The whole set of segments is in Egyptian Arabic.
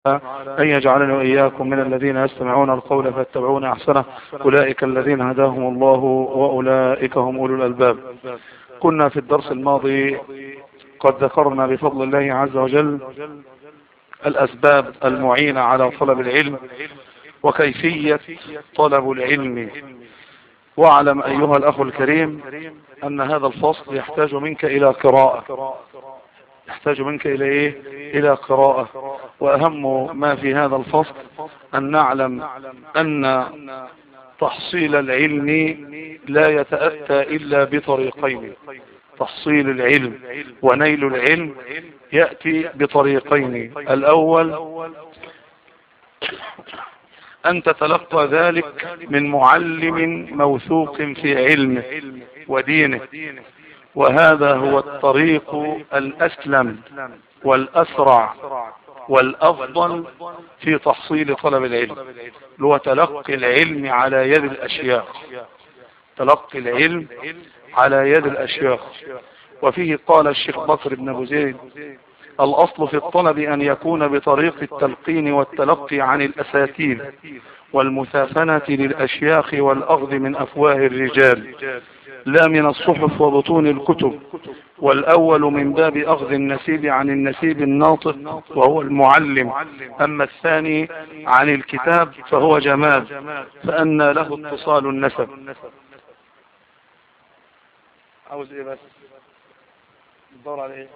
أن يجعلني وإياكم من الذين يستمعون القول فيتبعون أحسنه أولئك الذين هداهم الله وأولئك هم أولو الألباب كنا في الدرس الماضي قد ذكرنا بفضل الله عز وجل الأسباب المعينة على طلب العلم وكيفية طلب العلم واعلم أيها الأخ الكريم أن هذا الفصل يحتاج منك إلى قراءة يحتاج منك إلى إيه؟ إلى قراءة وأهم ما في هذا الفصل أن نعلم أن تحصيل العلم لا يتأتى إلا بطريقين تحصيل العلم ونيل العلم يأتي بطريقين الأول أن تتلقى ذلك من معلم موثوق في علمه ودينه وهذا هو الطريق الأسلم والأسرع والأفضل في تحصيل طلب العلم هو تلقي العلم على يد الأشياخ تلقي العلم على يد الأشياخ وفيه قال الشيخ بكر بن أبو زيد الأصل في الطلب أن يكون بطريق التلقين والتلقي عن الأساتيذ والمثافنة للأشياخ والأخذ من أفواه الرجال لا من الصحف وبطون الكتب والأول من باب أخذ النسيب عن النسيب الناطق وهو المعلم أما الثاني عن الكتاب فهو جماد فأن له اتصال النسب عاوز ايه بس الدور على ايه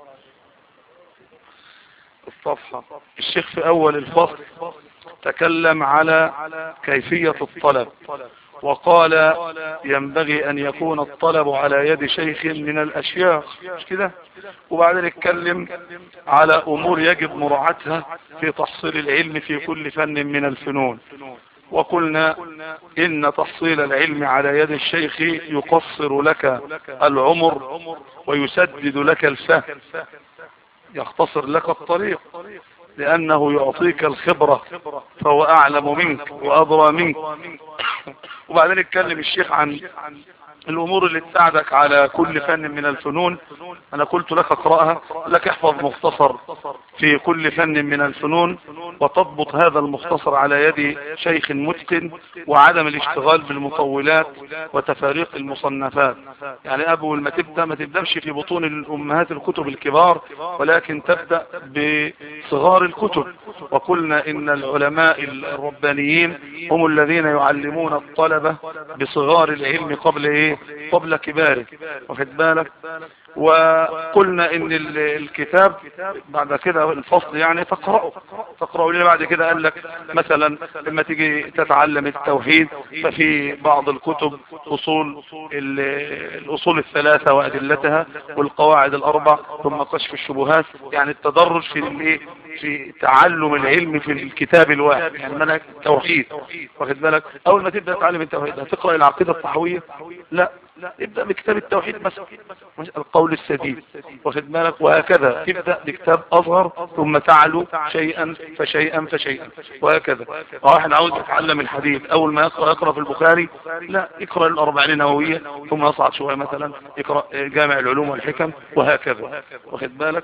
الصفحة الشيخ في اول الفصل تكلم على كيفية الطلب وقال ينبغي ان يكون الطلب على يد شيخ من الاشياخ مش كده وبعدين اتكلم على امور يجب مراعاتها في تحصيل العلم في كل فن من الفنون وقلنا إن تحصيل العلم على يد الشيخ يقصر لك العمر ويسدد لك الفهم يختصر لك الطريق لأنه يعطيك الخبرة فهو أعلم منك وأضرى منك وبعدين اتكلم الشيخ عن الامور اللي تساعدك على كل فن من الفنون انا قلت لك اقرأها لك احفظ مختصر في كل فن من الفنون وتضبط هذا المختصر على يد شيخ متقن وعدم الاشتغال بالمطولات وتفاريق المصنفات يعني اول ما تبدأ ما تبدأش في بطون الامهات الكتب الكبار ولكن تبدأ بصغار الكتب وقلنا ان العلماء الربانيين هم الذين يعلمون الطلبة بصغار العلم قبل ايه قبل كباره واخد بالك وقلنا ان الكتاب بعد كده الفصل يعني تقرأه تقرأه ليه بعد كده قال لك مثلا لما تيجي تتعلم التوحيد ففي بعض الكتب اصول الاصول الثلاثة وادلتها والقواعد الاربع ثم كشف الشبهات يعني التدرج في الايه في تعلم العلم في الكتاب الواحد يعني منهج توحيد واخد بالك اول ما تبدا تتعلم التوحيد هتقرا العقيده الطحويه لا ابدا بكتاب التوحيد مثلا القول السديد واخد بالك وهكذا تبدا بكتاب اصغر ثم تعلو شيئا فشيئا فشيئا وهكذا واحد عاوز يتعلم الحديث اول ما يقرا يقرا في البخاري لا يقرا الاربعين النوويه ثم يصعد شويه مثلا يقرا جامع العلوم والحكم وهكذا واخد بالك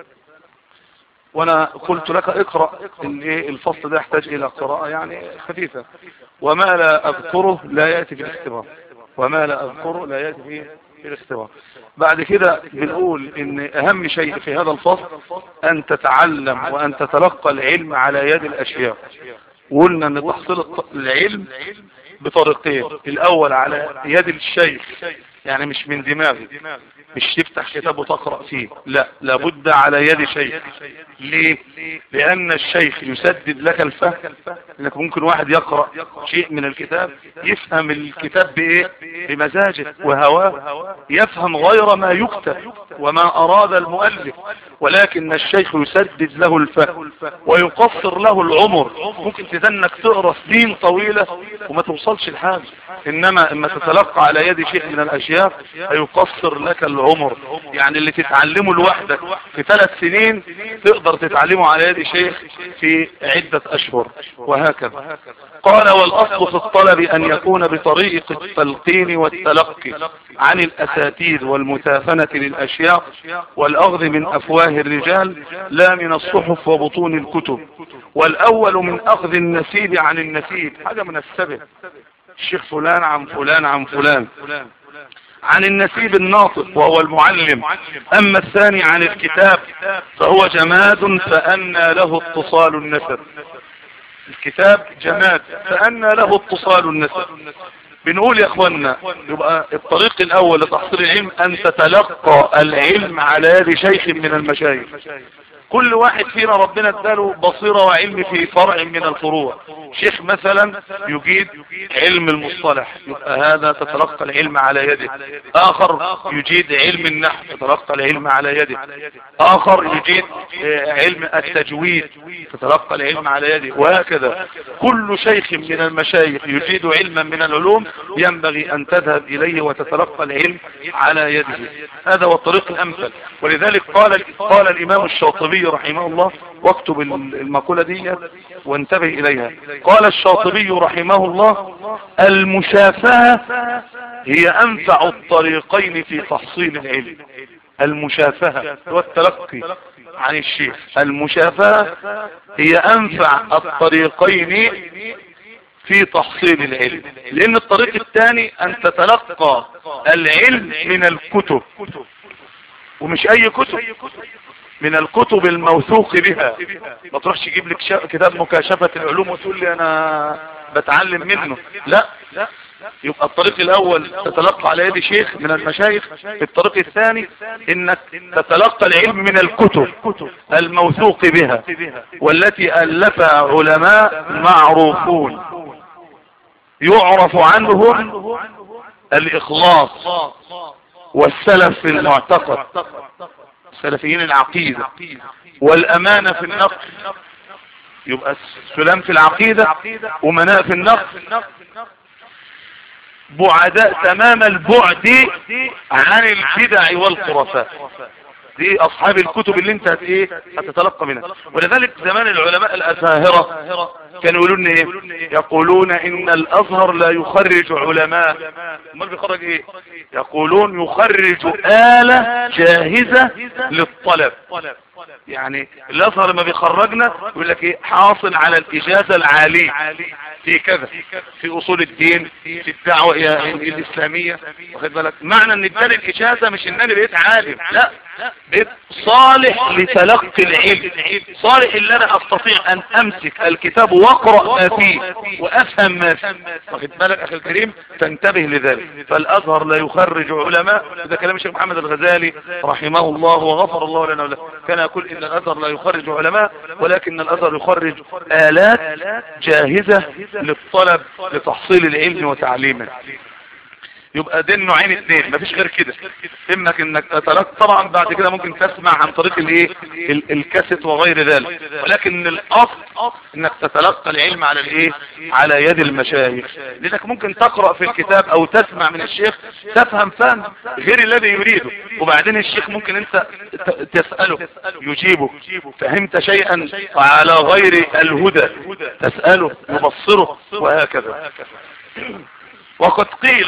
وانا قلت لك اقرأ الفصل ده يحتاج الى قراءة يعني خفيفة وما لا اذكره لا يأتي في الاختبار وما لا اذكره لا يأتي في الاختبار بعد كده بنقول ان اهم شيء في هذا الفصل ان تتعلم وان تتلقى العلم على يد الاشياء قلنا ان تحصيل العلم بطريقتين الاول على يد الشيخ يعني مش من دماغي مش تفتح كتاب وتقرأ فيه لا لابد على يد شيخ ليه لان الشيخ يسدد لك الفهم انك ممكن واحد يقرأ شيء من الكتاب يفهم الكتاب بايه بمزاجه وهواه يفهم غير ما يكتب وما اراد المؤلف ولكن الشيخ يسدد له الفهم ويقصر له العمر ممكن تدنك تقرأ سنين طويلة وما توصلش لحاجة انما اما تتلقى على يد شيخ من الاشياء هيقصر لك العمر يعني اللي تتعلمه لوحدك في ثلاث سنين تقدر تتعلمه على يد شيخ في عدة اشهر وهكذا قال والاصل في الطلب ان يكون بطريق التلقين والتلقي عن الاساتيذ والمتافنة للاشياء والاخذ من افواه الرجال لا من الصحف وبطون الكتب والأول من أخذ النسيب عن النسيب حاجة من السبب الشيخ فلان عن فلان عن فلان عن النسيب الناطق وهو المعلم أما الثاني عن الكتاب فهو جماد فأنى له اتصال النسب الكتاب جماد فأنى له اتصال النسب بنقول يا اخوانا يبقى الطريق الاول لتحصيل العلم ان تتلقى العلم على يد شيخ من المشايخ كل واحد فينا ربنا اداله بصيرة وعلم في فرع من الفروع شيخ مثلا يجيد علم المصطلح يبقى هذا تتلقى العلم على يده اخر يجيد علم النحو تتلقى العلم على يده اخر يجيد علم التجويد تتلقى العلم على يده وهكذا كل شيخ من المشايخ يجيد علما من العلوم ينبغي ان تذهب اليه وتتلقى العلم على يده هذا هو الطريق الامثل ولذلك قال قال الامام الشاطبي رحمه الله واكتب المقولة دي وانتبه اليها قال الشاطبي رحمه الله المشافهة هي انفع الطريقين في تحصيل العلم المشافهة والتلقي عن الشيخ المشافهة هي انفع الطريقين في تحصيل العلم لان الطريق الثاني ان تتلقى العلم من الكتب ومش اي كتب من الكتب الموثوق بها ما تروحش تجيب لك كتاب مكاشفة العلوم وتقول لي انا بتعلم منه لا يبقى الطريق الاول تتلقى على يد شيخ من المشايخ الطريق الثاني انك تتلقى العلم من الكتب الموثوق بها والتي الفها علماء معروفون يعرف عنهم الاخلاص والسلف في المعتقد سلفيين العقيدة والامانة في النقل يبقى السلام في العقيدة ومناء في النقل بعداء تمام البعد عن البدع والخرافات دي اصحاب الكتب اللي انت هت ايه هتتلقى منها ولذلك زمان العلماء الازاهرة كانوا يقولون ايه يقولون ان الازهر لا يخرج علماء امال بيخرج ايه يقولون يخرج آلة جاهزة للطلب يعني الازهر لما بيخرجنا يقول لك ايه حاصل على الاجازة العالية في كذا في اصول الدين في الدعوة الاسلامية واخد بالك معنى ان اداني الاجازة مش ان انا بقيت عالم لا بقيت صالح لتلقي العلم صالح ان انا استطيع ان امسك الكتاب واقرأ ما فيه وافهم ما فيه واخد بالك اخي الكريم تنتبه لذلك فالازهر لا يخرج علماء ده كلام الشيخ محمد الغزالي رحمه الله وغفر الله لنا وله كان يقول ان الازهر لا يخرج علماء ولكن الازهر يخرج الات جاهزة للطلب لتحصيل العلم وتعليمه يبقى ده النوعين اثنين مفيش غير كده انك انك تتلقى طبعا بعد كده ممكن تسمع عن طريق الايه الكاسيت وغير ذلك ولكن الاصل انك تتلقى العلم على الايه على يد المشايخ لانك ممكن تقرأ في الكتاب او تسمع من الشيخ تفهم فهم غير الذي يريده وبعدين الشيخ ممكن انت تسأله يجيبه فهمت شيئا على غير الهدى تسأله يبصره وهكذا وقد قيل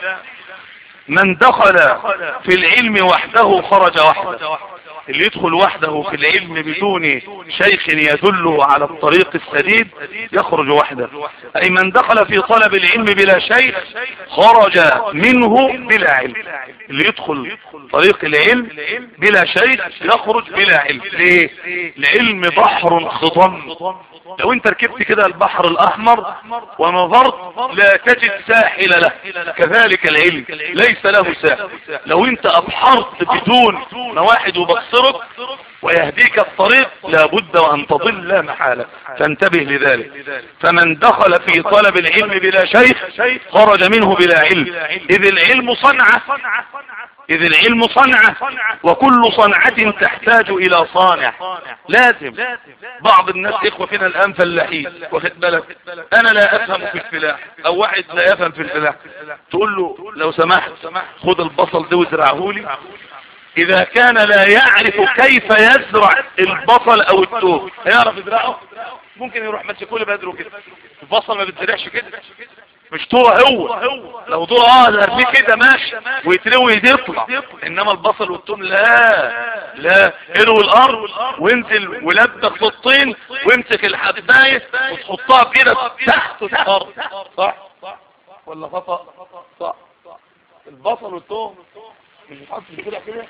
من دخل في العلم وحده خرج وحده اللي يدخل وحده في العلم بدون شيخ يدله على الطريق السديد يخرج وحده اي من دخل في طلب العلم بلا شيخ خرج منه بلا علم اللي يدخل طريق العلم بلا شيخ يخرج بلا علم ليه العلم بحر خضم لو انت ركبت كده البحر الاحمر ونظرت لا تجد ساحل له كذلك العلم ليس له ساحل لو انت ابحرت بدون واحد يبصرك ويهديك الطريق لابد وان تضل لا محالة فانتبه لذلك فمن دخل في طلب العلم بلا شيخ خرج منه بلا علم اذ العلم صنعة اذ العلم صنعة وكل صنعة تحتاج الى صانع لازم بعض الناس اخوة فينا الان فلاحين واخد بالك انا لا افهم في الفلاح او واحد لا يفهم في الفلاح تقول له لو سمحت خد البصل ده وزرعه لي اذا كان لا يعرف كيف يزرع البصل او التوم هيعرف يزرعه ممكن يروح مسكوا لي بدره كده البصل ما بتزرعش كده مش طوره هو لو طوره اه ارميه كده ماشي ويتلوي يطلع انما البصل والثوم لا لا الو الارض وانزل ولبك في الطين وامسك الحبايه وتحطها كده تحت الارض صح ولا خطا صح البصل والثوم مش بتحط كده كده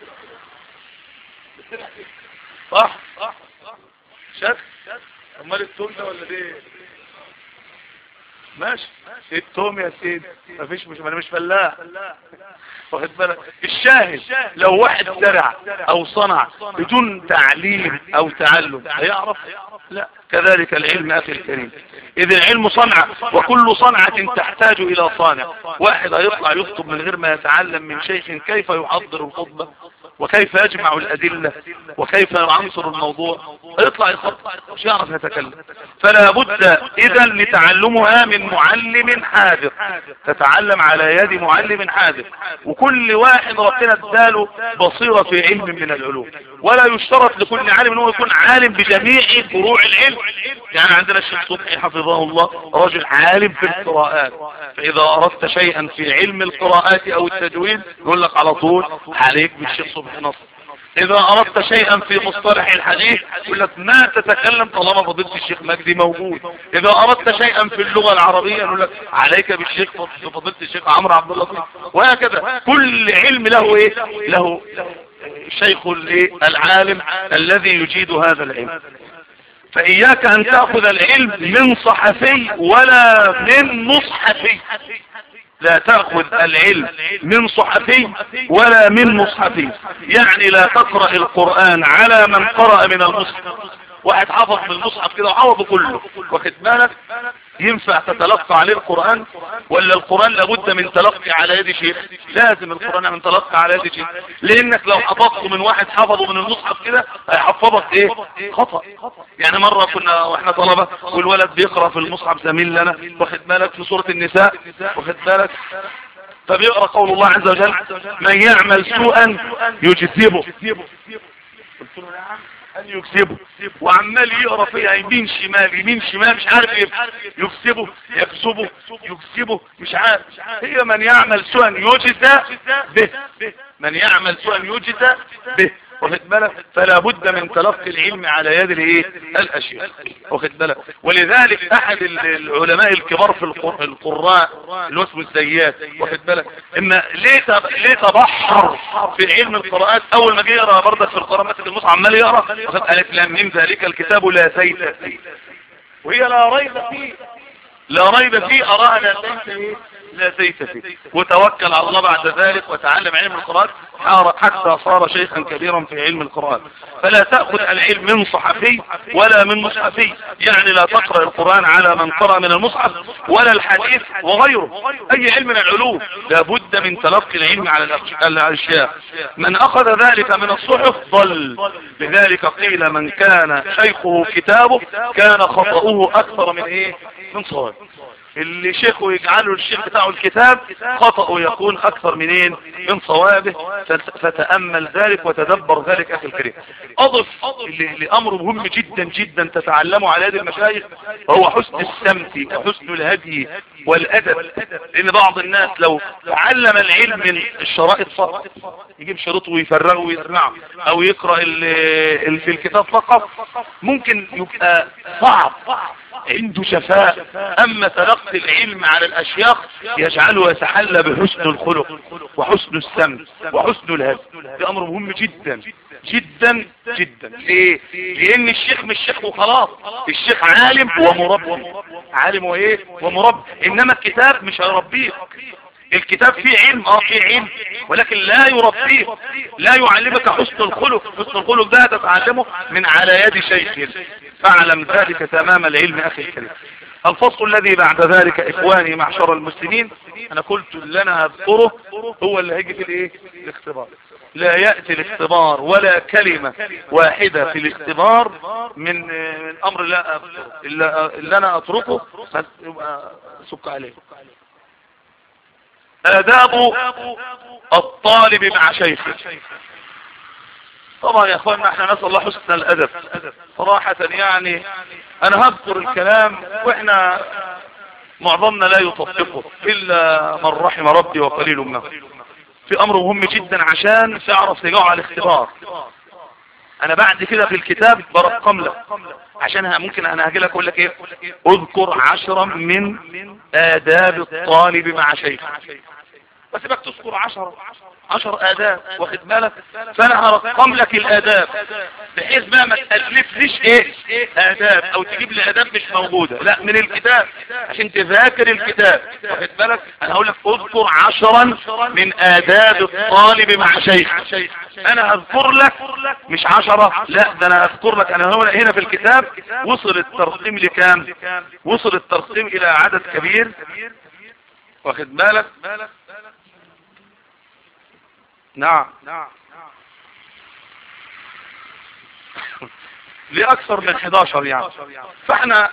صح صح شك امال الثوم ده ولا ده ماشي التوم يا سيدي مفيش مش انا مش فلاح واخد بالك الشاهد لو واحد زرع او صنع بدون تعليم او تعلم هيعرف لا كذلك العلم اخي الكريم اذ العلم صنعة وكل صنعة تحتاج الى صانع واحد هيطلع يخطب من غير ما يتعلم من شيخ كيف يحضر الخطبة وكيف يجمع الأدلة وكيف يعنصر الموضوع يطلع يخطب مش يعرف يتكلم فلا بد إذا لتعلمها من معلم حاذر تتعلم على يد معلم حاذر وكل واحد ربنا اداله بصيرة في علم من العلوم ولا يشترط لكل عالم انه يكون عالم بجميع فروع العلم يعني عندنا الشيخ صبحي حفظه الله رجل عالم في القراءات فإذا أردت شيئا في علم القراءات أو التجويد يقول لك على طول عليك بالشيخ صبحي نصر إذا أردت شيئا في مصطلح الحديث يقول لك ما تتكلم طالما فضيلة الشيخ مجدي موجود إذا أردت شيئا في اللغة العربية يقول لك عليك بالشيخ فضيلة الشيخ عمرو عبد اللطيف وهكذا كل علم له إيه له شيخ العالم الذي يجيد هذا العلم فإياك أن تأخذ العلم من صحفي ولا من مصحفي لا تأخذ العلم من صحفي ولا من مصحفي يعني لا تقرأ القرآن على من قرأ من المصحف واحد حافظ من المصحف كده وحافظه كله واخد بالك ينفع تتلقى عليه القرآن ولا القرآن لابد من تلقي على يد شيخ لازم القرآن من تلقي على يد شيخ لانك لو حفظته من واحد حفظه من المصحف كده هيحفظك ايه خطأ يعني مرة كنا واحنا طلبة والولد بيقرأ في المصحف زميل لنا واخد بالك في سورة النساء واخد بالك فبيقرأ قول الله عز وجل من يعمل سوءا يجذبه قلت له نعم ان يكسبه وعمال يقرا فيها يمين شمال يمين شمال مش عارف ايه يكسبه يكسبه يكسبه مش عارف هي من يعمل سوءا يجزى به من يعمل سوءا يجزى به واخد بالك فلا بد من تلقي العلم على يد الايه الاشياء واخد بالك ولذلك احد العلماء الكبار في القراء اللي اسمه الزيات واخد بالك اما ليه ليه تبحر في علم القراءات اول ما جه يقرا برضك في القراءات مثل المصحف عمال يقرا واخد الف لام ميم ذلك الكتاب لا سيف فيه وهي لا ريب فيه لا ريب فيه اراها لا سيف فيه لا سيف فيه وتوكل على الله بعد ذلك وتعلم علم القرآن حتى صار شيخا كبيرا في علم القرآن فلا تأخذ العلم من صحفي ولا من مصحفي يعني لا تقرأ القرآن على من قرأ من المصحف ولا الحديث وغيره أي علم من العلوم لابد من تلقي العلم على الأشياء من أخذ ذلك من الصحف ضل لذلك قيل من كان شيخه كتابه كان خطأه أكثر من إيه من صواب اللي شيخه يجعله الشيخ بتاعه الكتاب خطأه يكون اكثر منين من صوابه فتأمل ذلك وتدبر ذلك اخي الكريم اضف لامر مهم جدا جدا تتعلمه على يد المشايخ وهو حسن السمت وحسن الهدي والادب لان بعض الناس لو تعلم العلم من الشرائط فقط يجيب شريط ويفرغه ويسمعه او يقرأ في الكتاب فقط ممكن يبقى صعب عنده شفاء اما تلقي العلم على الاشياخ يجعله يتحلى بحسن الخلق وحسن السمت وحسن الهدي ده امر مهم جدا جدا جدا ليه لان الشيخ مش شيخ وخلاص الشيخ عالم ومربي عالم وايه ومربي انما الكتاب مش هيربيك الكتاب فيه علم اه فيه علم ولكن لا يربيه لا يعلمك حسن الخلق حسن الخلق ده تتعلمه من على يد شيخ فاعلم ذلك تمام العلم اخي الكريم الفصل الذي بعد ذلك اخواني معشر المسلمين انا قلت اللي انا هذكره هو اللي هيجي في الايه الاختبار لا يأتي الاختبار ولا كلمة واحدة في الاختبار من من امر لا اللي انا اتركه يبقى سك عليه آداب الطالب مع شيخه طبعا يا اخواننا احنا نسأل الله حسن الادب صراحة يعني انا هذكر الكلام واحنا معظمنا لا يطبقه الا من رحم ربي وقليل ما في امر مهم جدا عشان تعرف تجاوب على الاختبار انا بعد كده في الكتاب برقم لك عشان ممكن انا هاجي لك اقول لك ايه اذكر عشرا من اداب الطالب مع شيخ بس بك تذكر عشر عشر آداب واخد بالك فأنا هرقم لك الآداب بحيث بقى ما تألفليش إيه آداب أو تجيب لي آداب مش موجودة لا من الكتاب عشان تذاكر الكتاب واخد بالك أنا هقول لك اذكر عشرا من آداب الطالب مع شيخ أنا هذكر لك مش عشرة لا ده أنا أذكر لك أنا هنا في الكتاب وصل الترقيم لكام وصل الترقيم إلى عدد كبير واخد بالك نعم نعم لأكثر من 11 يعني فاحنا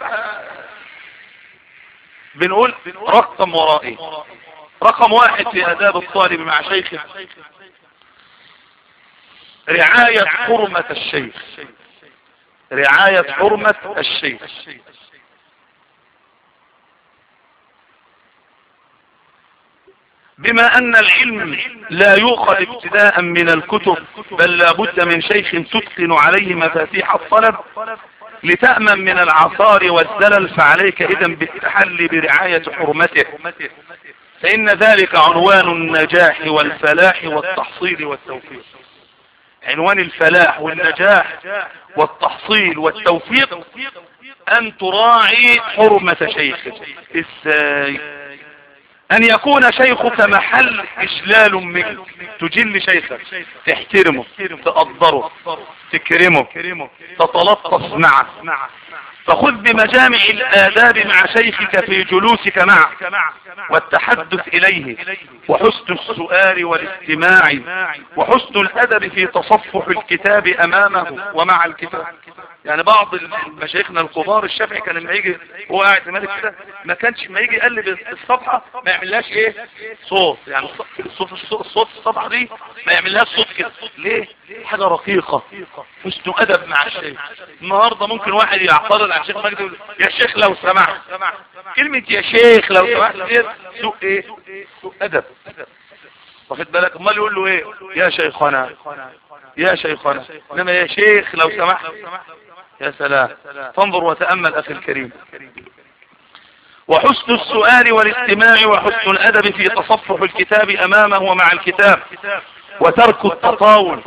بنقول رقم ورائي رقم واحد في آداب الطالب مع شيخه رعاية حرمة الشيخ رعاية حرمة الشيخ بما أن العلم لا يؤخذ ابتداء من الكتب بل لا بد من شيخ تتقن عليه مفاتيح الطلب لتأمن من العصار والزلل فعليك إذا بالتحلي برعاية حرمته فإن ذلك عنوان النجاح والفلاح والتحصيل والتوفيق عنوان الفلاح والنجاح والتحصيل والتوفيق أن تراعي حرمة شيخك إزاي ان يكون شيخك محل اجلال منك تجل شيخك تحترمه تقدره تكرمه تتلطف معه فخذ بمجامع الآداب مع شيخك في جلوسك معه والتحدث إليه وحسن السؤال والاستماع وحسن الأدب في تصفح الكتاب أمامه ومع الكتاب يعني بعض مشايخنا الكبار الشافعي كان لما يجي هو قاعد مالك كده ما كانش ما يجي يقلب الصفحه ما يعملهاش ايه صوت يعني الصوت الصوت الصفحه دي ما يعملهاش صوت كده ليه حاجه رقيقه حسن ادب مع الشيخ النهارده ممكن واحد يعترض على الشيخ مجدي يقول يا شيخ لو سمحت كلمه يا شيخ لو سمحت دي سوء ايه سوء ادب واخد بالك امال يقول له ايه يا شيخنا يا شيخنا انما يا شيخ لو سمحت يا سلام فانظر وتأمل أخي الكريم وحسن السؤال والاستماع وحسن الأدب في تصفح الكتاب أمامه ومع الكتاب وترك التطاول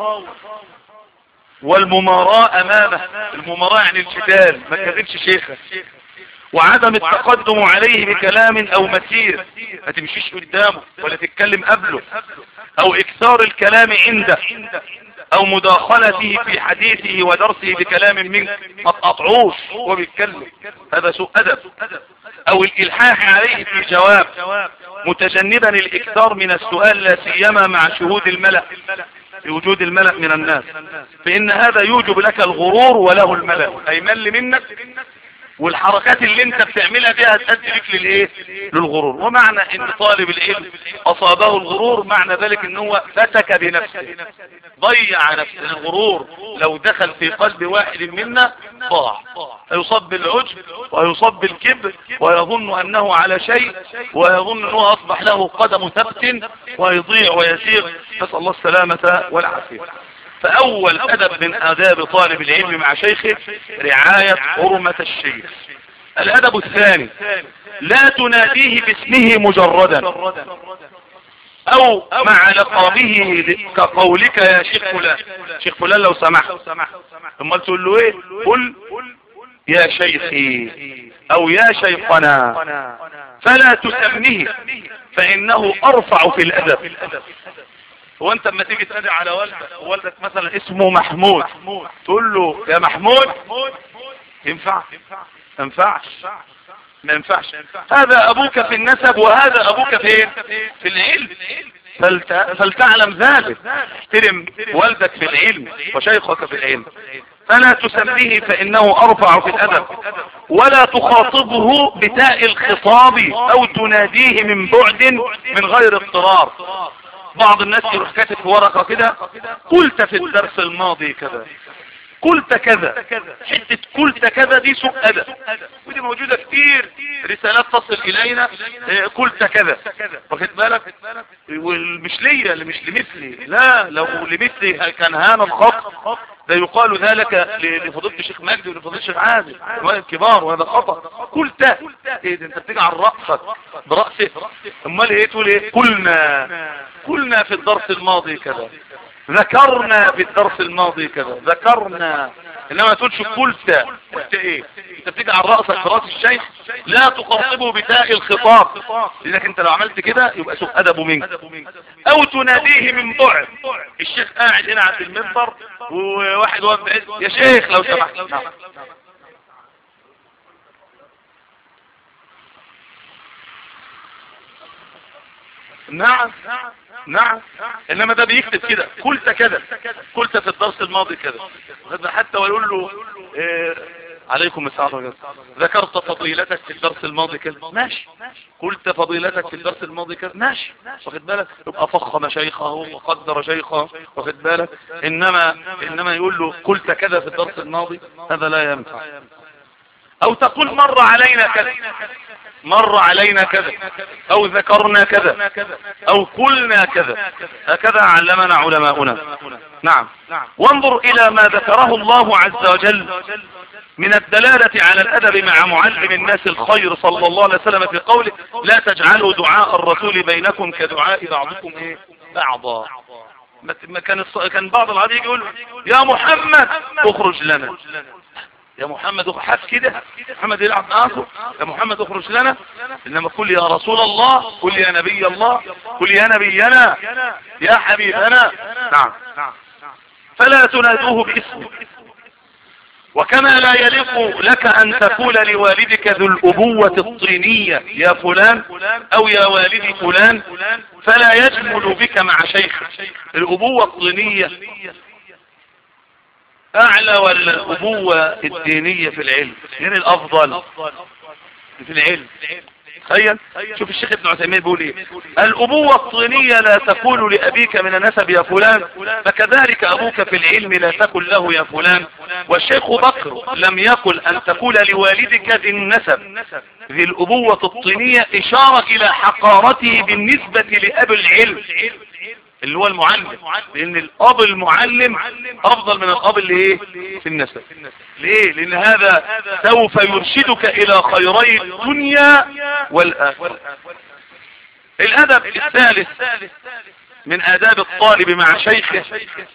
والمماراة أمامه المماراة يعني الجدال ما تكذبش شيخك وعدم التقدم عليه بكلام او مسير ما تمشيش قدامه ولا تتكلم قبله او اكثار الكلام عنده او مداخلته في حديثه ودرسه بكلام منك ما تقطعوش وهو بيتكلم هذا سوء ادب او الالحاح عليه في جواب متجنبا الاكثار من السؤال لا سيما مع شهود الملأ بوجود الملأ من الناس فإن هذا يوجب لك الغرور وله الملأ أي مل منك والحركات اللي انت بتعملها دي هتأدي لك للايه للغرور ومعنى ان طالب العلم اصابه الغرور معنى ذلك ان هو فتك بنفسه ضيع نفسه الغرور لو دخل في قلب واحد منا ضاع فيصاب بالعجب ويصاب بالكبر ويظن انه على شيء ويظن انه اصبح له قدم ثبت ويضيع ويسير نسأل الله السلامة والعافية فأول أدب من آداب طالب العلم مع شيخه رعاية حرمة الشيخ الأدب الثاني لا تناديه باسمه مجردا أو مع لقابه كقولك يا شيخ فلان شيخ فلان لو سمحت ثم تقول له ايه قل يا شيخي او يا شيخنا فلا تسميه فانه ارفع في الادب هو انت اما تيجي تنادي على والدك ووالدك مثلا اسمه محمود تقول له يا محمود ينفع ما ينفعش ما ينفعش هذا ابوك في النسب وهذا ابوك فين في العلم فلت... فلتعلم ذلك احترم والدك في العلم وشيخك في العلم فلا تسميه فانه ارفع في الادب ولا تخاطبه بتاء الخطاب او تناديه من بعد من غير اضطرار بعض الناس يروح كاتب في ورقة كده قلت في الدرس الماضي كذا قلت كذا حتة قلت كذا دي سوء أدب ودي موجودة كتير رسالات تصل الينا إيه، قلت كذا واخد بالك ومش ليا اللي مش لمثلي لا لو لمثلي كان هذا الخط ده يقال ذلك لفضيله الشيخ مجدي ولفضيله الشيخ عادل كبار وهذا خطا قلت ايه ده انت بتجعل راسك براسه امال ايه تقول ايه قلنا قلنا في الدرس الماضي كذا ذكرنا في الدرس الماضي كذا ذكرنا انما تقولش قلت قلت ايه انت بتجعل رأسك براس الشيخ لا تخاطبه بتاء الخطاب لانك انت لو عملت كده يبقى سوء ادبه منك او تناديه من بعد الشيخ قاعد هنا على المنبر وواحد واقف بعيد يا شيخ لو سمحت نعم نعم انما ده بيكتب كده قلت كذا قلت في الدرس الماضي كذا حتى ويقول له إيه عليكم السلام ذكرت فضيلتك في الدرس الماضي كذا ماشي قلت فضيلتك في الدرس الماضي كذا ماشي واخد بالك يبقى فخم شيخه وقدر شيخه واخد بالك انما انما يقول له قلت كذا في الدرس الماضي هذا لا ينفع او تقول مر علينا كذا مر علينا كذا او ذكرنا كذا او قلنا كذا هكذا علمنا علماؤنا نعم وانظر الى ما ذكره الله عز وجل من الدلالة على الأدب مع معلم الناس الخير صلى الله عليه وسلم في قوله لا تجعلوا دعاء الرسول بينكم كدعاء بعضكم ايه بعضا ما كان كان بعض العادي يقول يا محمد اخرج لنا يا محمد حاف كده محمد يلعب معاكم يا محمد اخرج لنا انما قل يا رسول الله قل يا نبي الله قل يا نبينا يا حبيبنا نعم فلا تنادوه باسمه وكما لا يليق لك ان تقول لوالدك ذو الابوة الطينية يا فلان او يا والدي فلان فلا يجمل بك مع شيخ الابوة الطينية اعلى ولا الابوة الدينية في العلم من الافضل في العلم تخيل شوف الشيخ ابن عثيمين بيقول ايه الابوة الطينية لا تقول لابيك من النسب يا فلان فكذلك ابوك في العلم لا تقل له يا فلان والشيخ بكر لم يقل ان تقول لوالدك ذي النسب ذي الابوة الطينية اشارة الى حقارته بالنسبة لاب العلم اللي هو المعلم لان الاب المعلم افضل من الاب اللي ايه في النسب ليه لان هذا سوف يرشدك الى خيري الدنيا والاخره الادب الثالث من اداب الطالب مع شيخه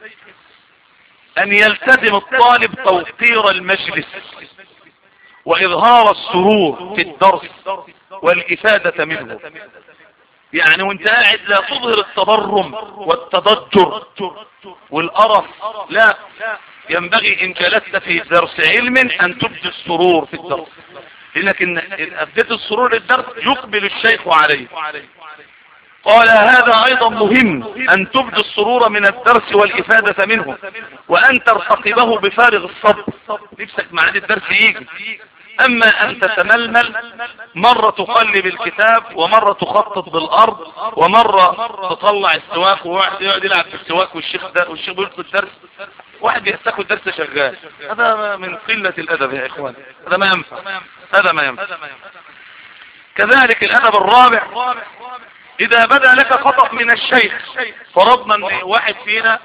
ان يلتزم الطالب توقير المجلس واظهار السرور في الدرس والافادة منه يعني وانت قاعد لا تظهر التبرم والتضجر والقرف لا ينبغي ان جلست في درس علم ان تبدي السرور في الدرس لانك ان ابديت السرور للدرس يقبل الشيخ عليه قال هذا ايضا مهم ان تبدي السرور من الدرس والافادة منه وان ترتقبه بفارغ الصبر نفسك معاد الدرس يجي اما ان تتململ مرة تقلب الكتاب ومرة تخطط بالارض ومرة تطلع السواك وواحد يقعد يلعب في السواك والشيخ ده والشيخ بيقول الدرس واحد يستاخد درس شغال هذا من قلة الادب يا اخوان هذا ما ينفع هذا ما ينفع كذلك الادب الرابع اذا بدا لك خطأ من الشيخ فرضنا ان واحد فينا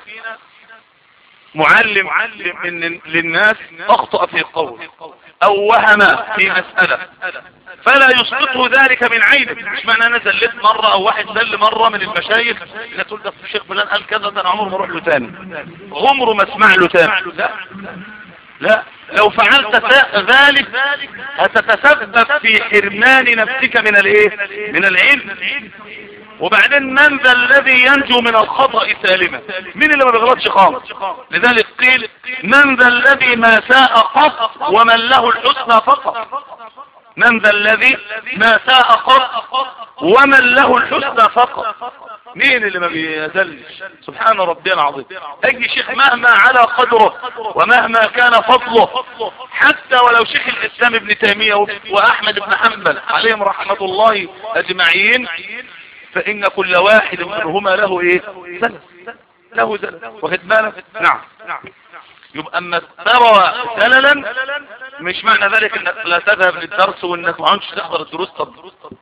معلم من للناس اخطأ في قول او وهم في مسألة فلا يسقطه ذلك من عينه مش معنى انا زلت مرة او واحد زل مرة من المشايخ انا تقول ده الشيخ فلان قال كذا ده انا عمره ما اروح له تاني عمره ما اسمع له تاني لا لا لو فعلت ذلك هتتسبب في حرمان نفسك من الايه من العلم وبعدين من ذا الذي ينجو من الخطأ سالما مين اللي ما بيغلطش خالص لذلك قيل من ذا الذي ما ساء قط ومن له الحسنى فقط من ذا الذي ما ساء قط ومن له الحسنى فقط مين اللي ما بيزلش سبحان ربي العظيم اي شيخ مهما على قدره ومهما كان فضله حتى ولو شيخ الاسلام ابن تيمية واحمد بن حنبل عليهم رحمة الله اجمعين فإن كل واحد منهما له إيه زلل له زلل واخد بالك نعم يبقى اما ترى زللا مش معنى ذلك انك لا تذهب للدرس وانك ما عادش تحضر الدروس طب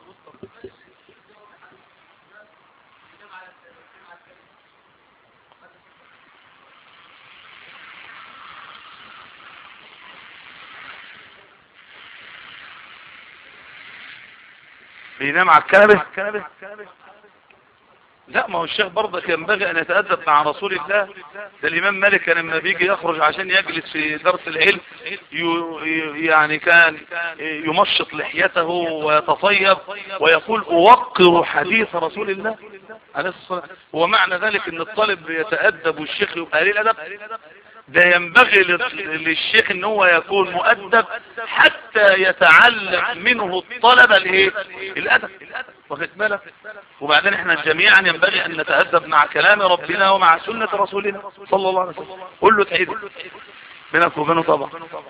بينام على الكنبه لا ما هو الشيخ برضك ينبغي ان يتأدب مع رسول الله ده الامام مالك كان لما بيجي يخرج عشان يجلس في درس العلم يعني كان يمشط لحيته ويتطيب ويقول اوقر حديث رسول الله عليه الصلاة هو معنى ذلك ان الطالب يتأدب والشيخ يبقى ليه الادب ده ينبغي للشيخ ان هو يكون مؤدب حتى يتعلم منه الطلبة الايه الادب واخد بالك وبعدين احنا جميعا ينبغي ان نتأدب مع كلام ربنا ومع سنة رسولنا صلى الله عليه وسلم قل له تعيد بينك وبينه طبعا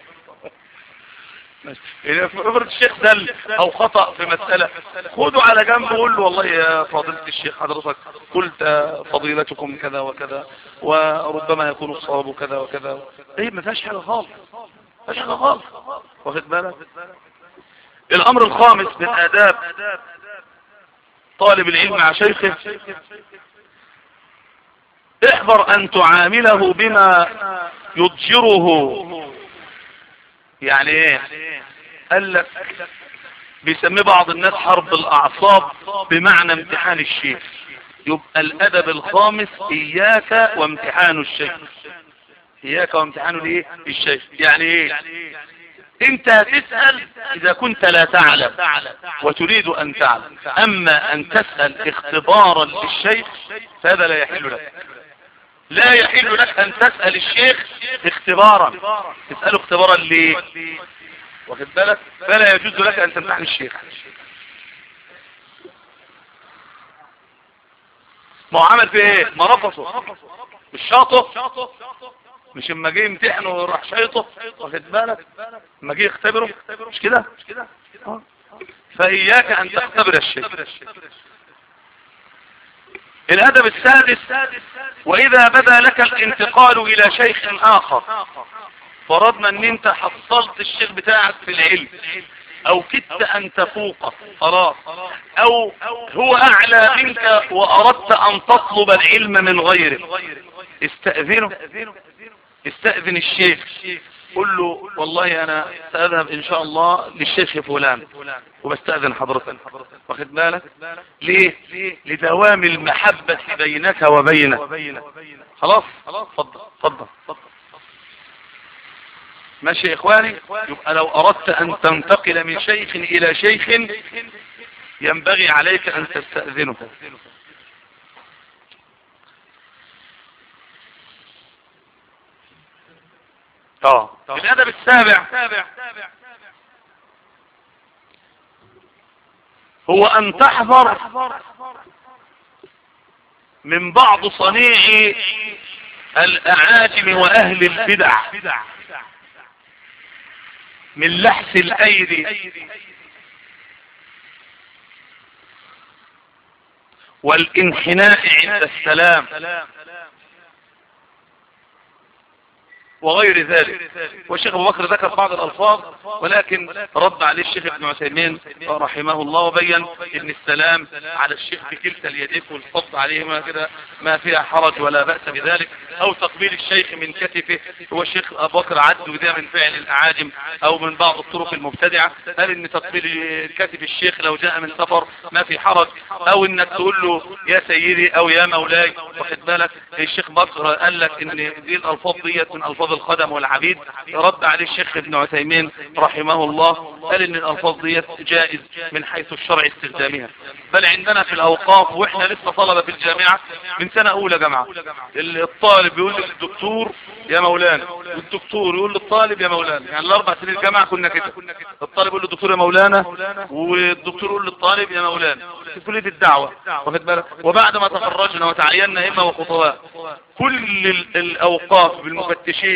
إذا افرض الشيخ دل او خطأ في مسألة خده على جنب وقول له والله يا فضيلة الشيخ حضرتك قلت فضيلتكم كذا وكذا وربما يكون الصواب كذا وكذا ايه ما فيهاش حاجة خالص ما فيهاش حاجة خالص واخد بالك الامر الخامس من اداب طالب العلم مع شيخه احذر ان تعامله بما يضجره يعني ايه قال لك بيسميه بعض الناس حرب الاعصاب بمعنى امتحان الشيخ يبقى الادب الخامس اياك وامتحان الشيخ اياك وامتحان الايه الشيخ يعني ايه انت هتسأل اذا كنت لا تعلم وتريد ان تعلم اما ان تسأل اختبارا للشيخ فهذا لا يحل لك لا يحل لك ان تسأل الشيخ اختبارا تسأله اختبارا ليه واخد بالك فلا يجوز لك ان تمتحن الشيخ ما هو عمل في ايه ما رفصه مش شاطه مش اما جه يمتحنه وراح شايطه واخد بالك اما جه يختبره مش كده آه. فاياك ان تختبر الشيخ الادب السادس واذا بدا لك الانتقال الى شيخ اخر فرضنا ان انت حصلت الشيخ بتاعك في العلم او كدت ان تفوقه خلاص او هو اعلى منك واردت ان تطلب العلم من غيره استأذنه استأذن الشيخ قل له والله انا سأذهب ان شاء الله للشيخ فلان وبستأذن حضرتك واخد بالك ليه لدوام المحبة بينك وبينه خلاص اتفضل اتفضل ماشي يا اخواني يبقى لو اردت ان تنتقل من شيخ الى شيخ ينبغي عليك ان تستأذنه اه الادب السابع هو ان تحذر من بعض صنيع الاعاجم واهل البدع من لحس الايدي والانحناء عند السلام وغير ذلك والشيخ ابو بكر ذكر بعض الالفاظ ولكن رد عليه الشيخ ابن عثيمين رحمه الله وبين ان السلام على الشيخ بكلتا اليدين والصد عليهما كده ما فيها حرج ولا بأس بذلك او تقبيل الشيخ من كتفه هو الشيخ ابو بكر عد وده من فعل الاعاجم او من بعض الطرق المبتدعة قال ان تقبيل كتف الشيخ لو جاء من سفر ما في حرج او انك تقول له يا سيدي او يا مولاي واخد بالك الشيخ بكر قال لك ان دي الالفاظ ديت من الفاظ القدم والعبيد رد عليه الشيخ ابن عثيمين رحمه الله قال ان الالفاظ ديت جائز من حيث الشرع استخدامها بل عندنا في الاوقاف واحنا لسه طلبة في الجامعة من سنة اولى جامعة الطالب يقول للدكتور يا مولانا والدكتور يقول للطالب يا مولانا يعني الاربع سنين الجامعة كنا كده الطالب يقول للدكتور يا مولانا والدكتور يقول للطالب يا مولانا في كلية الدعوة واخد بالك وبعد ما تخرجنا وتعيننا همة وخطوات كل الاوقاف بالمفتشين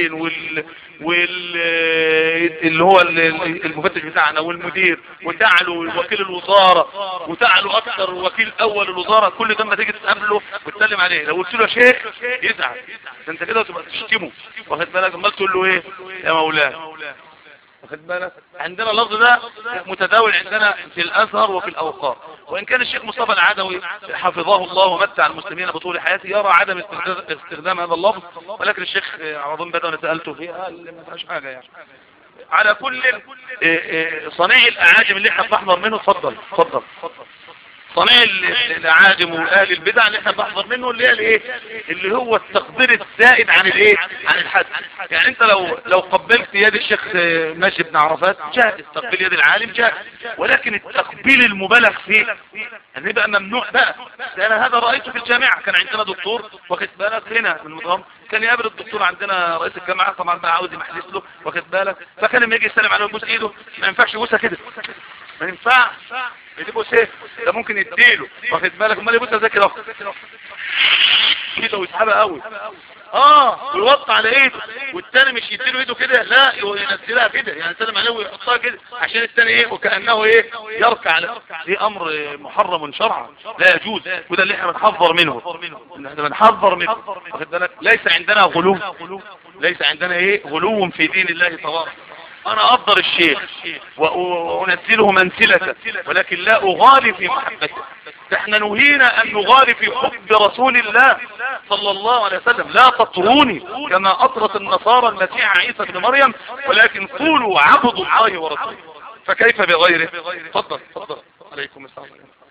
المفتشين وال وال اللي هو ال- المفتش بتاعنا والمدير وتعلو وكيل الوزارة وتعلو اكثر وكيل اول الوزارة كل ده لما تيجي تقابله وتسلم عليه لو قلت له يا شيخ يزعل ده انت كده تبقى تشتمه واخد بالك امال تقول له ايه يا مولاي واخد بالك عندنا اللفظ ده متداول عندنا في الازهر وفي الاوقاف وان كان الشيخ مصطفى العدوي حفظه الله ومتع المسلمين بطول حياته يرى عدم استخدام- استخدام هذا اللفظ ولكن الشيخ عظيم بدأ انا سالته فيه قال ما فيهاش حاجه يعني على كل إيه، إيه، صنيع الاعاجم اللي احنا بنحضر منه اتفضل اتفضل صنيع ال- ال- الاعاجم واهل البدع اللي احنا بنحضر منه اللي هي الايه اللي هو التقدير الزائد عن الايه عن الحد يعني انت لو لو قبلت يد الشيخ آه، ماشي بن عرفات جائز تقبيل يد العالم جائز ولكن التقبيل المبالغ فيه يعني بقى ممنوع بقى ده انا هذا رايته في الجامعه كان عندنا دكتور واخد بالك هنا في النظام كان يقابل الدكتور عندنا رئيس الجامعه طبعا بقى عاوز يمحلس له واخد بالك فكان لما يجي يسلم عليه ويبوس ايده ما ينفعش يبوسها كده ما ينفعش يبوس ايه ده ممكن يديله واخد بالك امال يبوسها زي كده كده ويسحبها قوي اه ويوطي على ايده والتاني مش يديله ايده كده لا ينزلها كده يعني يسلم عليه ويحطها كده عشان التاني ايه وكانه ايه يركع له دي امر محرم شرعا لا يجوز وده اللي احنا بنحذر منه إن احنا بنحذر منه واخد بالك ليس عندنا غلو ليس عندنا ايه غلو في دين الله تبارك انا افضل الشيخ و- وانزله منزلة ولكن لا اغالي في محبته احنا نهينا ان نغالي في حب رسول الله صلى الله عليه وسلم لا تطروني كما اطرت النصارى المسيح عيسى بن مريم ولكن قولوا عبد الله ورسوله فكيف بغيره تفضل تفضل عليكم السلام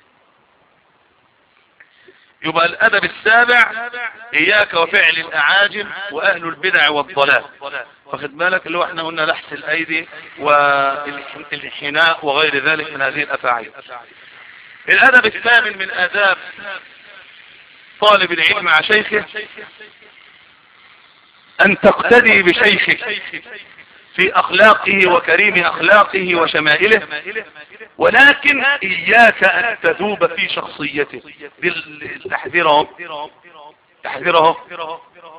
يبقى الادب السابع اياك وفعل الاعاجم واهل البدع والضلال واخد بالك اللي هو احنا قلنا لحس الايدي والانحناء وغير ذلك من هذه الافاعيل الادب الثامن من اداب طالب العلم مع شيخه ان تقتدي بشيخك في اخلاقه وكريم اخلاقه وشمائله ولكن اياك ان تذوب في شخصيته دي التحذير تحذير اهو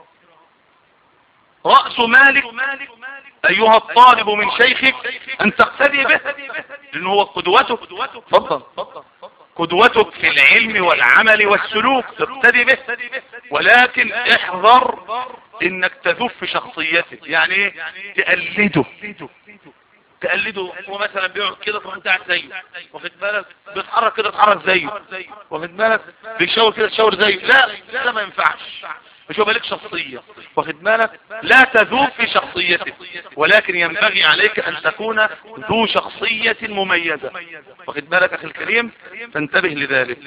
رأس مالك ايها الطالب من شيخك ان تقتدي به لانه هو قدوتك تفضل قدوتك في العلم والعمل والسلوك تقتدي به ولكن احذر انك تذوب في شخصيته يعني ايه تقلده تقلده هو مثلا بيقعد كده تروح انت قاعد زيه واخد بالك بيتحرك كده تتحرك زيه واخد بالك بيشاور كده تشاور زيه لا لا ما ينفعش مش هو مالك شخصية واخد بالك لا تذوب في شخصيته ولكن ينبغي عليك ان تكون ذو شخصية مميزة واخد بالك اخي الكريم فانتبه لذلك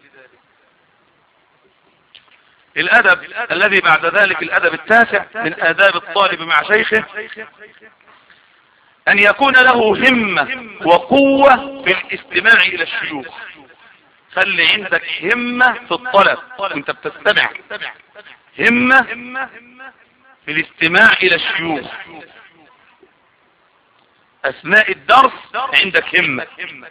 الادب الذي بعد ذلك الادب التاسع من اداب الطالب مع شيخه ان يكون له همة وقوة في الاستماع الى الشيوخ خلي عندك همة في الطلب وانت بتستمع همة في الاستماع الى الشيوخ اثناء الدرس عندك همة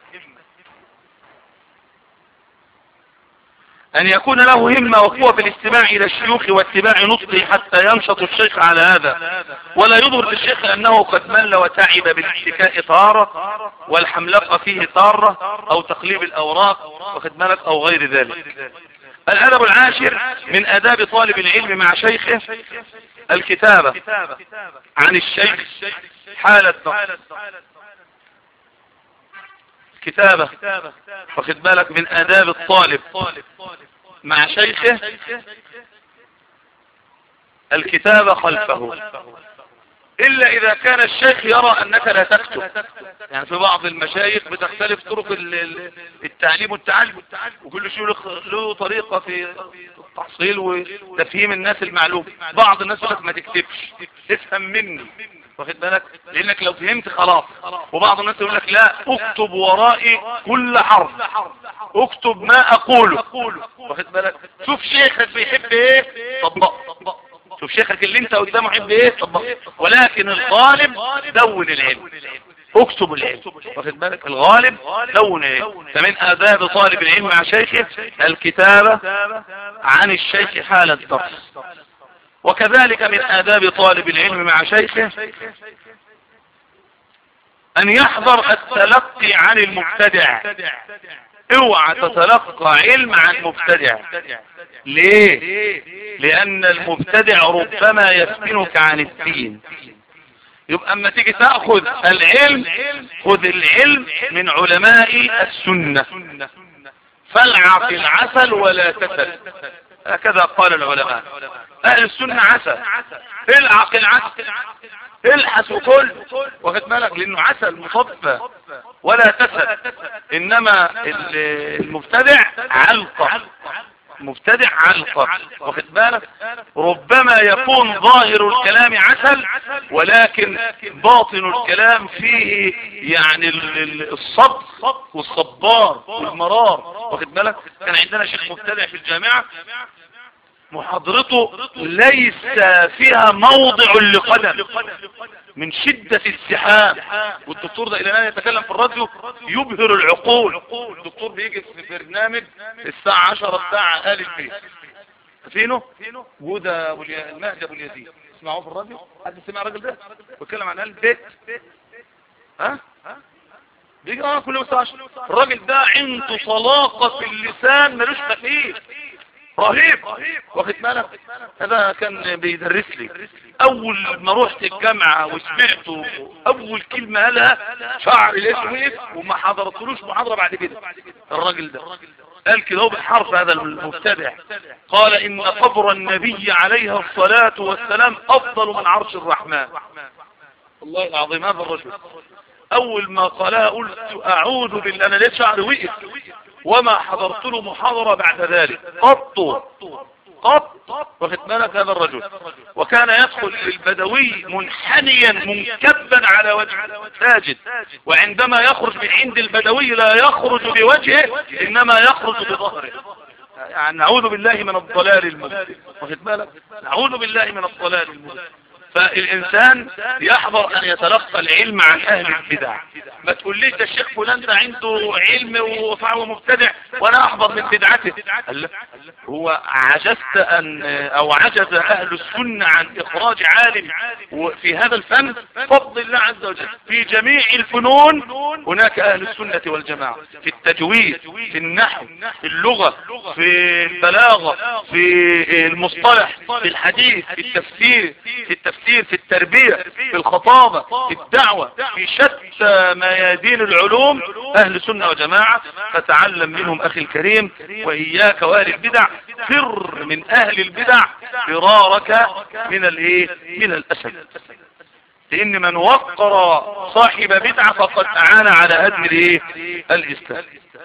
ان يكون له همة وقوة في الاستماع الى الشيوخ واتباع نطقه حتى ينشط الشيخ على هذا ولا يظهر للشيخ انه قد مل وتعب بالاتكاء تارة والحملقة فيه تارة او تقليب الاوراق واخد بالك او غير ذلك الادب العاشر من اداب طالب العلم مع شيخه الكتابة عن الشيخ حالة نقص كتابة واخد بالك من آداب الطالب مع شيخه الكتابة خلفه إلا إذا كان الشيخ يرى أنك لا تكتب يعني في بعض المشايخ بتختلف طرق ال- ال- التعليم والتعلم وكل شيء له- له طريقة في التحصيل وتفهيم الناس المعلوم بعض الناس يقول لك ما تكتبش افهم مني واخد بالك لانك لو فهمت خلاص وبعض الناس يقول لك لا اكتب ورائي كل حرف اكتب ما اقوله واخد بالك شوف شيخك بيحب ايه طبقه شوف شيخك اللي انت قدامه يحب ايه طبقه ولكن الغالب دون العلم اكتب العلم واخد بالك الغالب دون العلم فمن آداب طالب العلم مع شيخه الكتابة عن الشيخ حال الدرس وكذلك من آداب طالب العلم مع شيخه أن يحضر التلقي عن المبتدع اوعى تتلقى علم عن مبتدع ليه لأن المبتدع ربما يفتنك عن الدين يبقى اما تيجي تأخذ العلم خذ العلم من علماء السنة فالعق العسل ولا تسل هكذا قال العلماء اهل السنة عسل العق العسل الحس وكل واخد بالك لانه عسل مصفى ولا تسل انما المبتدع علقة مبتدع علقة واخد بالك ربما يكون ظاهر الكلام عسل ولكن باطن الكلام فيه يعني الصب والصبار والمرار واخد بالك كان عندنا شيخ مبتدع في الجامعة محاضرته ليس فيها موضع لقدم من شدة الزحام والدكتور ده الى الان يتكلم في الراديو يبهر العقول الدكتور بيجي في برنامج الساعة عشرة الساعة آل البيت فينه جودة المهدي ابو اليزيد اسمعوه في الراديو حد سمع الراجل ده بيتكلم عن آل البيت ها بيجي اه كل يوم الساعة الراجل ده عنده طلاقة في اللسان ملوش خفيف رهيب واخد بالك هذا كان بيدرس لي اول ما رحت الجامعة وسمعته اول كلمة قالها شعر الاسود وما حضرتلوش محاضرة بعد كده الراجل ده قال كده هو بالحرف هذا المبتدع قال ان قبر النبي عليه الصلاة والسلام افضل من عرش الرحمن الله العظيم هذا الرجل اول ما قالها قلت اعوذ بالله انا ليه شعري وقف وما حضرت له محاضرة بعد ذلك قط قط واخد بالك هذا الرجل وكان يدخل للبدوي منحنيا منكبا على وجهه ساجد وعندما يخرج من عند البدوي لا يخرج بوجهه انما يخرج بظهره يعني نعوذ بالله من الضلال المبين واخد بالك نعوذ بالله من الضلال المبين فالإنسان يحضر أن يتلقى العلم عن أهل البدع ما تقوليش ده الشيخ فلان ده عنده علم وفعه مبتدع وأنا أحضر من بدعته هو عجزت أن أو عجز أهل السنة عن إخراج عالم في هذا الفن فضل الله عز وجل في جميع الفنون هناك أهل السنة والجماعة في التجويد في النحو في اللغة في البلاغة في المصطلح في الحديث في التفسير في التفسير التفسير في التربية في الخطابة في الدعوة في شتى ميادين العلوم اهل سنة وجماعة فتعلم منهم اخي الكريم واياك واهل البدع فر من اهل البدع فرارك من الايه من الاسد لان من وقر صاحب بدعة فقد اعان على هدم الايه الاسلام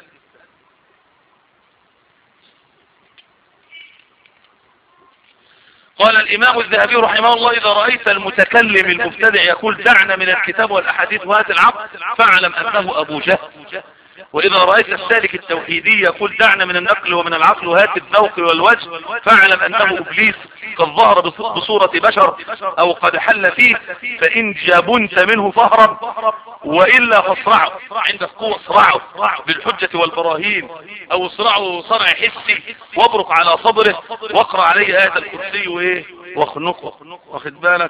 قال الإمام الذهبي رحمه الله إذا رأيت المتكلم المبتدع يقول دعنا من الكتاب والأحاديث وهات العقل فاعلم أنه أبو جهل وإذا رأيت السالك التوحيدي يقول دعنا من النقل ومن العقل وهات الذوق والوجه فاعلم أنه إبليس قد ظهر بصورة بشر أو قد حل فيه فإن جابنت منه فهرب وإلا فاصرعه عندك قوة اصرعه بالحجة والبراهين أو اصرعه صرع حسي وابرق على صدره واقرأ عليه آية الكرسي وإيه واخنقه واخد بالك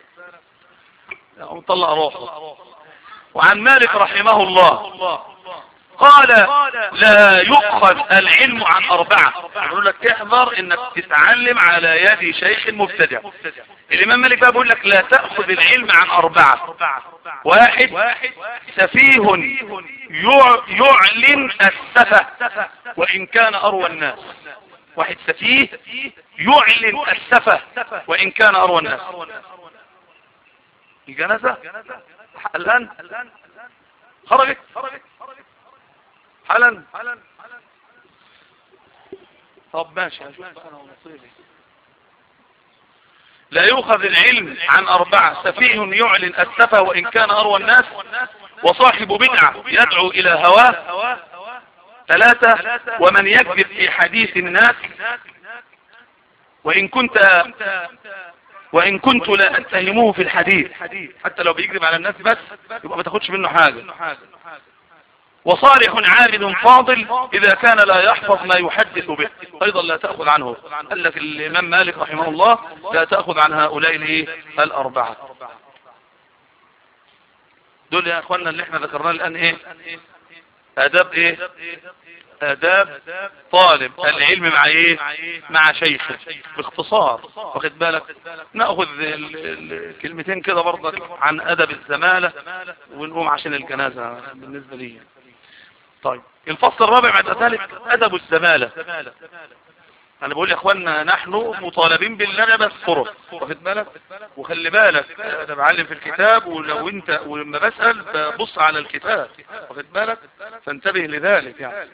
وطلع روحه وعن مالك رحمه الله قال لا يؤخذ العلم عن أربعة يقول لك احذر انك تتعلم على يد شيخ مبتدع الامام مالك بقى بيقول لك لا تأخذ العلم عن أربعة واحد سفيه يعلن السفة وإن كان أروى الناس واحد سفيه يعلن السفة وإن كان أروى الناس الجنازة الآن خرجت حالا طب ماشي لا يؤخذ العلم عن أربعة سفيه يعلن السفة وإن كان أروى الناس وصاحب بدعة يدعو إلى هواه ثلاثة ومن يكذب في حديث الناس وإن كنت وإن كنت لا أتهموه في الحديث حتى لو بيكذب على الناس بس يبقى ما تاخدش منه حاجة وصالح عابد فاضل إذا كان لا يحفظ ما يحدث به أيضا لا تأخذ عنه قال لك الإمام مالك رحمه الله لا تأخذ عن هؤلاء الأربعة دول يا أخوانا اللي احنا ذكرناه الآن إيه آداب إيه آداب طالب العلم مع إيه مع شيخه باختصار واخد بالك نأخذ الكلمتين كده برضك عن أدب الزمالة ونقوم عشان الجنازة بالنسبة لي طيب الفصل الرابع بعد ذلك أدب الزمالة انا بقول يا اخوانا نحن مطالبين باللي بس فرص واخد بالك وخلي بالك انا بعلم في الكتاب ولو انت ولما بسأل ببص على الكتاب واخد بالك فانتبه لذلك يعني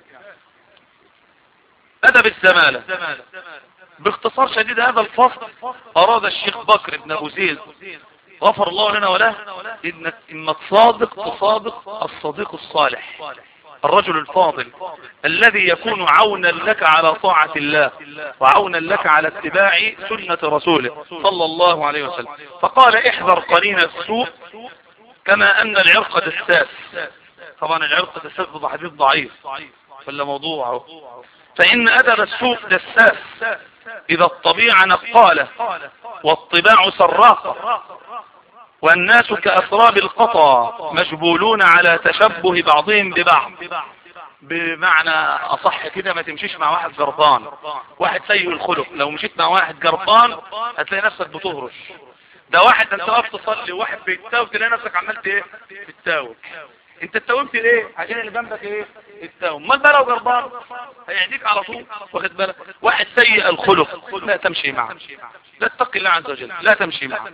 ادب الزمالة باختصار شديد هذا الفصل اراد الشيخ بكر بن ابو زيد غفر الله لنا وله انك اما تصادق تصادق الصديق الصالح الرجل الفاضل الذي يكون عونا لك على طاعة الله وعونا لك على اتباع سنة رسوله صلى الله عليه وسلم فقال احذر قرين السوء كما ان العرق دساس طبعا العرق دساس ده حديث ضعيف ولا موضوعه فان ادب السوء دساس اذا الطبيعة نقالة والطباع سراقة والناس كأسراب القطى مجبولون على تشبه بعضهم ببعض بمعنى اصح كده ما تمشيش مع واحد جربان واحد سيء الخلق لو مشيت مع واحد جربان هتلاقي نفسك بتهرش ده واحد انت واقف تصلي وواحد بيتاوب تلاقي نفسك عملت ايه بتتاوب انت اتاوبت ليه عشان اللي جنبك ايه التاوب ما بقى لو جربان هيعديك على طول واخد بالك واحد سيء الخلق لا تمشي معه لا تتقي الله عز وجل لا تمشي معه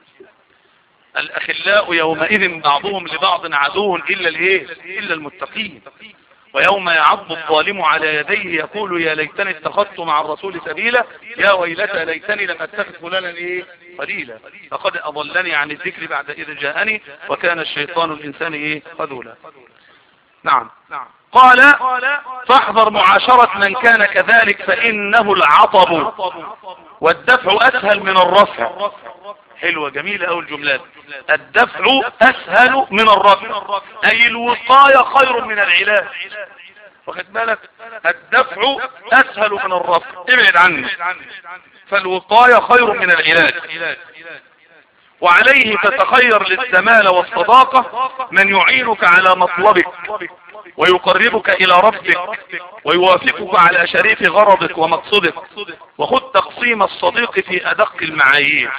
الأخلاء يومئذ بعضهم لبعض عدو إلا الإيه إلا المتقين ويوم يعض الظالم على يديه يقول يا ليتني اتخذت مع الرسول سبيلا يا ويلتى ليتني لم اتخذ فلانا ايه قليلا فقد اضلني عن الذكر بعد اذ جاءني وكان الشيطان الانسان ايه خذولا نعم قال فاحذر معاشرة من كان كذلك فانه العطب والدفع اسهل من الرفع حلوة جميلة أو الجملات الدفع أسهل من الرفع أي الوقاية خير من العلاج واخد بالك الدفع أسهل من الرفع ابعد عني فالوقاية خير من العلاج وعليه تتخير للزمالة والصداقة من يعينك على مطلبك ويقربك الى ربك ويوافقك على شريف غرضك ومقصدك وخذ تقسيم الصديق في ادق المعايير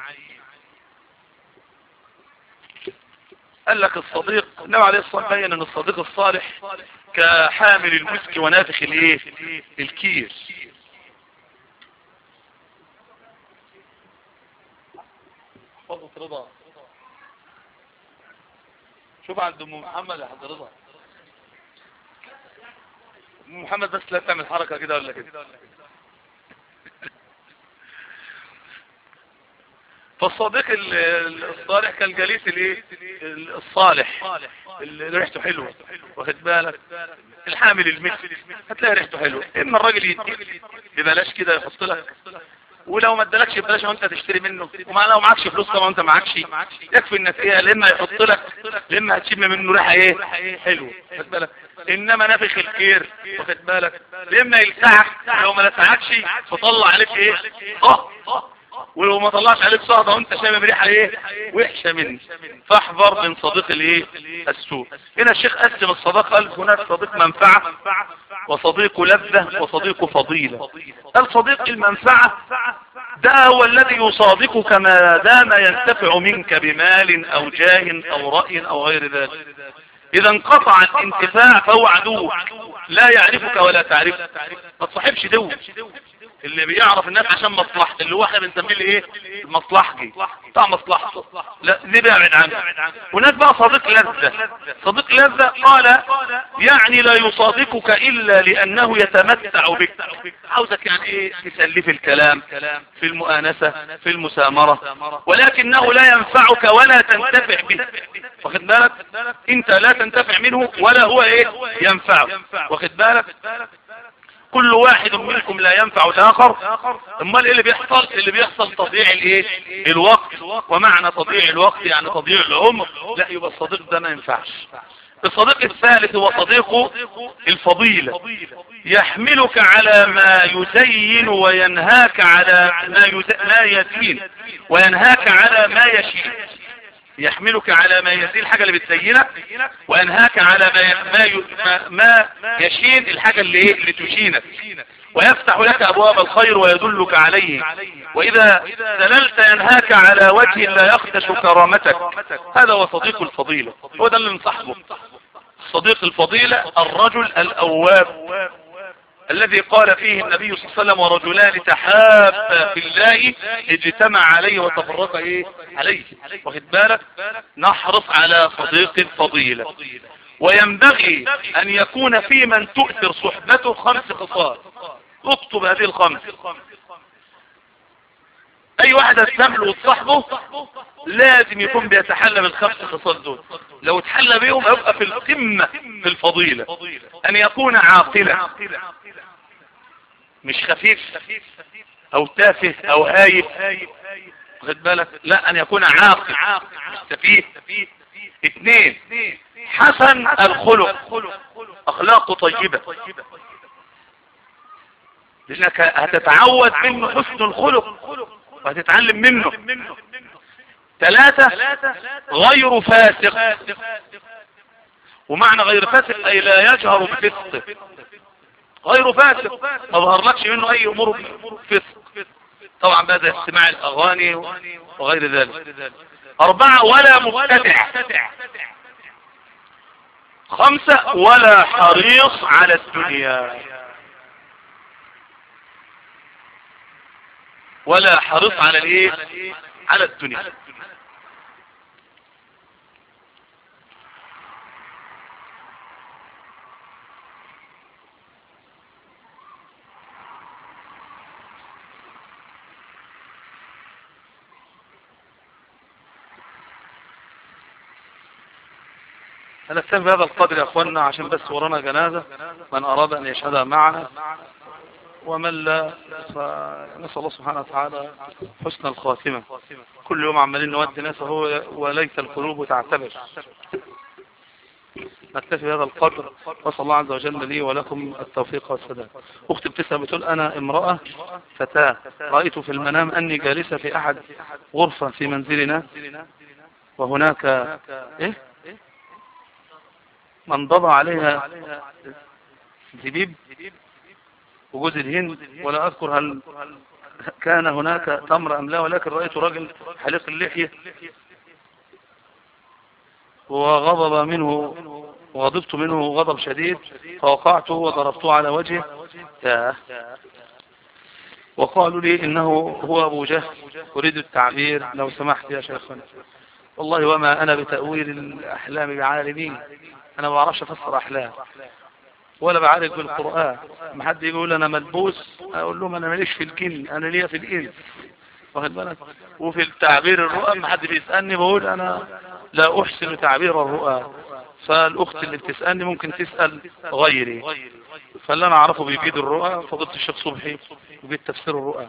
قال لك الصديق النبي عليه الصلاة والسلام بين ان الصديق الصالح كحامل المسك ونافخ الايه الكير رضا شوف عند ام محمد يا حضر رضا ام محمد بس لا تعمل حركة كده ولا كده فالصديق الصالح كالجليس الايه الصالح اللي ريحته حلوه واخد بالك الحامل المثل هتلاقي ريحته حلوه اما الراجل يديك ببلاش كده يحط لك ولو ما ادالكش ببلاش وانت تشتري منه وما لو معكش فلوس طبعا انت معكش يكفي انك ايه لما يحط لك لما هتشم منه ريحه ايه حلوه واخد بالك انما نافخ الكير واخد بالك لما يلسعك لو ما لسعكش فطلع عليك ايه اه ولو ما طلعش عليك صهدة وانت شامم ريحة ايه وحشة مني فاحذر من صديق الايه السوء هنا الشيخ قسم الصداقة قال هناك صديق منفعة وصديق لذة وصديق فضيلة الصديق المنفعة ده هو الذي يصادقك ما دام ينتفع منك بمال او جاه او رأي او غير ذلك اذا انقطع الانتفاع فهو عدوك لا يعرفك ولا تعرفك ما تصاحبش دو اللي بيعرف الناس عشان مصلحته اللي هو احنا بنسميه ايه المصلحجي بتاع مصلحته لا دي بيعمل عنه هناك بقى صديق لذة صديق لذة قال يعني لا يصادقك الا لانه يتمتع بك عاوزك يعني ايه تسلي في الكلام في المؤانسة في المسامرة ولكنه لا ينفعك ولا تنتفع به واخد بالك انت لا تنتفع منه ولا هو ايه ينفعك واخد بالك كل واحد منكم لا ينفع الاخر امال ايه اللي بيحصل اللي بيحصل تضييع الايه الوقت ومعنى تضييع الوقت يعني تضييع العمر لا يبقى الصديق ده ما ينفعش الصديق الثالث هو صديق الفضيلة يحملك على ما يزين وينهاك على ما, يز... ما يزين وينهاك على ما يشين يحملك على ما يزين الحاجة اللي بتزينك وينهاك على ما ي... ما, ي... ما... ما يشين الحاجة اللي ايه اللي تشينك ويفتح لك ابواب الخير ويدلك عليه واذا دللت ينهاك على وجه لا يخدش كرامتك هذا هو صديق الفضيلة هو ده اللي نصحبه صديق الفضيلة الرجل الاواب الذي قال فيه النبي صلى الله عليه وسلم ورجلان تحابا في الله اجتمع عليه وتفرق ايه عليه واخد بالك نحرص على صديق الفضيلة وينبغي ان يكون في من تؤثر صحبته خمس خصال اكتب هذه الخمس اي واحد هتسامله وتصاحبه لازم يكون بيتحلى بالخمس خصال دول لو اتحلى بيهم يبقى في القمة في الفضيلة ان يكون عاقلا مش خفيف او تافه او هايف خد بالك لا ان يكون عاقل مش سفيه اثنين حسن الخلق اخلاقه طيبة لانك هتتعود منه حسن الخلق وهتتعلم منه ثلاثة غير فاسق ومعنى غير فاسق اي لا يجهر بفسقه غير فاسق ما ظهرلكش منه اي امور فسق طبعا بقى زي استماع الاغاني وغير ذلك اربعة ولا مبتدع خمسة ولا حريص على الدنيا ولا حريص على الايه على الدنيا أنا أكتفي بهذا القدر يا أخوانا عشان بس ورانا جنازة من أراد أن يشهدها معنا ومن لا فنسأل الله سبحانه وتعالى حسن الخاتمة كل يوم عمالين نودي ناس هو وليس القلوب تعتبر نكتفي بهذا القدر وصل الله عز وجل لي ولكم التوفيق والسداد أختي بتسأل بتقول أنا امرأة فتاة رأيت في المنام أني جالسة في أحد غرفة في منزلنا وهناك إيه منضبع عليها زبيب وجوز الهند ولا أذكر هل كان هناك تمر أم لا ولكن رأيت رجل حليق اللحية وغضب منه وغضبت منه غضب شديد فوقعته وضربته على وجهه ياه وقالوا لي انه هو ابو جهل اريد التعبير لو سمحت يا شيخنا والله وما انا بتأويل الاحلام بعالمين انا ما بعرفش افسر احلام ولا بعالج بالقرآن ما حد يقول انا ملبوس اقول لهم انا ماليش في الجن انا ليا في الانس واخد بالك وفي التعبير الرؤى ما حد بيسألني بقول انا لا احسن تعبير الرؤى فالاخت اللي بتسألني ممكن تسأل غيري فاللي انا اعرفه بيجيد الرؤى فضلت الشيخ صبحي وجيد تفسير الرؤى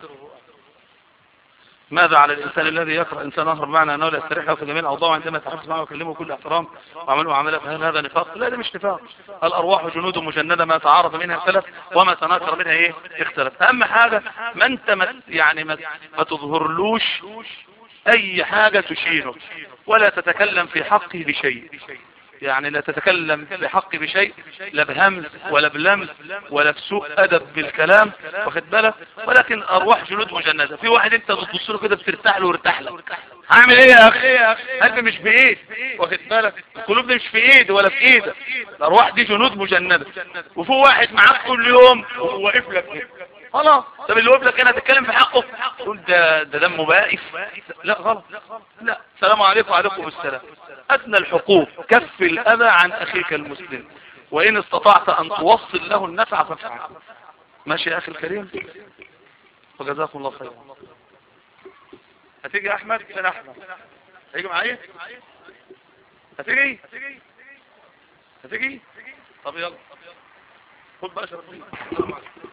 ماذا على الإنسان الذي يقرأ إنسان آخر بمعنى أنه لا يستريح له في جميع الأوضاع عندما يتحدث معه ويكلمه كل احترام وعمله معاملة فهل هذا نفاق؟ لا ده مش نفاق الأرواح جنود مجندة ما تعارض منها اختلف وما تناكر منها إيه اختلف أهم حاجة ما أنت ما يعني ما, ما تظهرلوش أي حاجة تشينه ولا تتكلم في حقه بشيء يعني لا تتكلم بحق بشيء لا بهمز ولا بلمز ولا بسوء ادب بالكلام واخد بالك ولكن ارواح جنود مجندة في واحد انت بتبص له كده بترتاح له وارتاح له هعمل ايه يا اخي قلبي مش بايد واخد بالك القلوب دي مش في ايد ولا في ايدك الارواح دي جنود مجندة وفوق واحد معاك كل يوم وواقف لك خلاص طب اللي واقف لك هنا تتكلم في حقه تقول ده ده دمه بائس لا غلط لا السلام عليكم وعليكم السلام أدنى الحقوق كف الأذى عن أخيك المسلم وإن استطعت أن توصل له النفع فافعل ماشي يا أخي الكريم وجزاكم الله خيرا هتيجي يا أحمد فين أحمد هيجي معايا هتيجي هتيجي طب يلا خد بقى شرفين